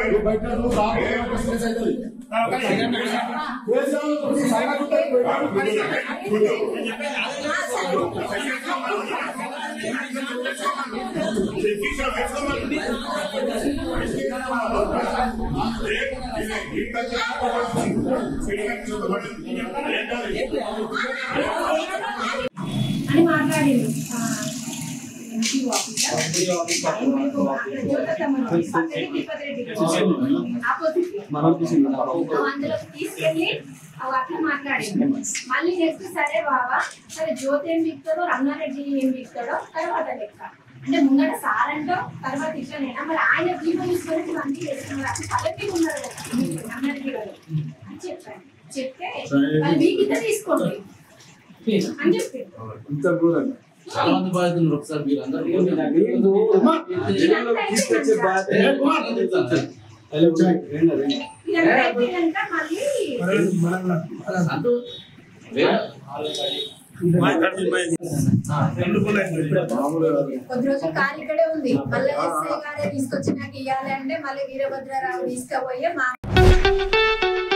అని మాట్లాడింది ఆ, ఎంపీ ఆఫీసర్. ఆయన మీకు జ్యోతమ్మ పక్కనే తిరుపతి రెడ్డి గారు. ఆపోజిట్ లో. అందులోకి తీసుకెళ్ళి అవి అట్లా మాట్లాడింది మళ్ళీ నెక్స్ట్ సరే బావా సరే జ్యోతి ఏం బిక్తాడో రమణారెడ్డి ఏం బిక్తాడో తర్వాత లెక్క అంటే ముందట సార్ అంటో తర్వాత ఇట్లనేనా మరి ఆయన దీపం తీసుకొని మంచి చేస్తున్నారు అసలు పదవి ఉన్నారు కదా రమణారెడ్డి గారు అని చెప్పాను చెప్తే వాళ్ళు మీకు ఇద్దరు తీసుకోండి అని చెప్పారు చాలా మంది బాధితులు ఉన్నారు. ఒకసారి మీరు అందరూ తీసుకొచ్చే బాధ ఇదంతా అయిపోయాక మళ్ళీ అంటూ వేరే కొద్ది రోజులు కారు ఇక్కడే ఉంది మళ్ళీ ఎస్ఐ గారే తీసుకొచ్చి నాకు ఇవ్వాలి అంటే మళ్ళీ వీరభద్రరావు తీసుకుపోయి మా